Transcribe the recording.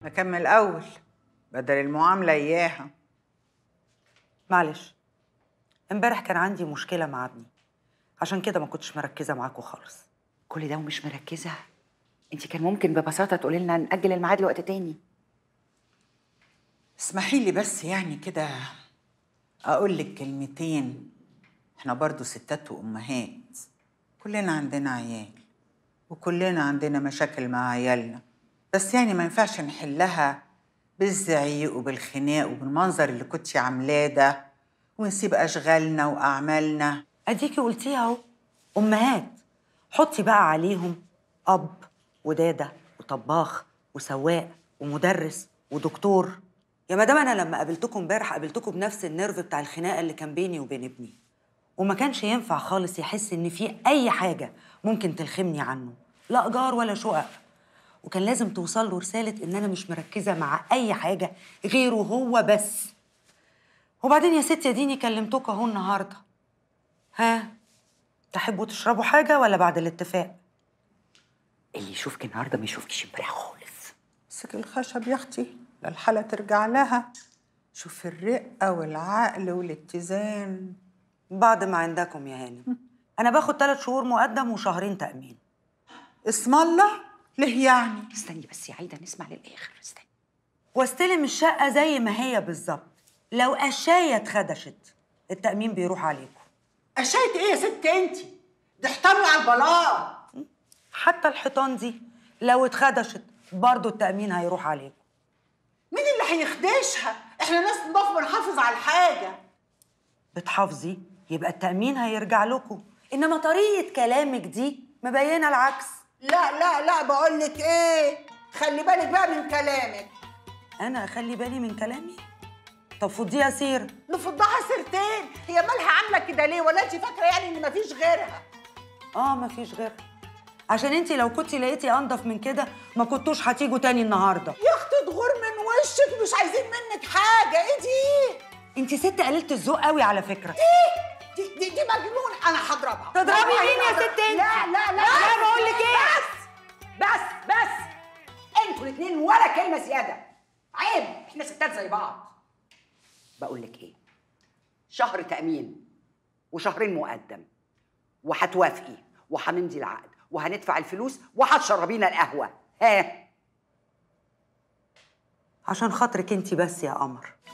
نكمل الأول بدل المعاملة إياها معلش امبارح كان عندي مشكلة مع ابني عشان كده ما كنتش مركزة معاكوا خالص كل ده ومش مركزه انت كان ممكن ببساطه تقولي لنا ناجل الميعاد لوقت تاني اسمحي لي بس يعني كده أقول لك كلمتين احنا برضو ستات وأمهات كلنا عندنا عيال وكلنا عندنا مشاكل مع عيالنا بس يعني ما ينفعش نحلها بالزعيق وبالخناق وبالمنظر اللي كنتي عاملاه ده ونسيب أشغالنا وأعمالنا اديكي قلتيها اهو امهات حطي بقى عليهم اب وداده وطباخ وسواق ومدرس ودكتور يا مدام انا لما قابلتكم امبارح قابلتكم بنفس النيرف بتاع الخناقه اللي كان بيني وبين ابني وما كانش ينفع خالص يحس ان في اي حاجه ممكن تلخمني عنه لا ايجار ولا شقق وكان لازم توصل له رساله ان انا مش مركزه مع اي حاجه غيره هو بس وبعدين يا ستي اديني كلمتكم اهو النهارده ها تحبوا تشربوا حاجه ولا بعد الاتفاق اللي يشوفك النهارده ما يشوفكش امبارح خالص امسك الخشب يا اختي لا الحالة ترجع لها شوف الرقة والعقل والاتزان بعد ما عندكم يا هانم انا باخد ثلاث شهور مقدم وشهرين تامين اسم الله ليه يعني استني بس يا عايده نسمع للاخر استني واستلم الشقه زي ما هي بالظبط لو قشايه اتخدشت التامين بيروح عليكم قشاية ايه يا ست انت دي حيطان على البلاط حتى الحيطان دي لو اتخدشت برضه التامين هيروح عليكم مين اللي هيخدشها احنا ناس نضاف ونحافظ على الحاجه بتحافظي يبقى التامين هيرجع لكم انما طريقه كلامك دي مبينه العكس لا لا لا بقول لك ايه خلي بالك بقى من كلامك انا اخلي بالي من كلامي طب فضيها سير نفضها سيرتين هي مالها عامله كده ليه ولا انت فاكره يعني ان مفيش غيرها اه مفيش غيرها عشان انت لو كنتي لقيتي انضف من كده ما كنتوش هتيجوا تاني النهارده يا اختي تغور من وشك مش عايزين منك حاجه ايه دي انت ست قليله الذوق قوي على فكره دي دي, دي مجنون انا هضربها تضربي والله مين يا أنا ست انت؟ لا لا لا لا، بقول لك ايه؟ بس بس بس انتوا الاثنين ولا كلمه زياده عيب احنا ستات زي بعض بقول لك ايه شهر تامين وشهرين مقدم وهتوافقي وهنمضي العقد وهندفع الفلوس وهتشربينا القهوه ها عشان خاطرك انت بس يا قمر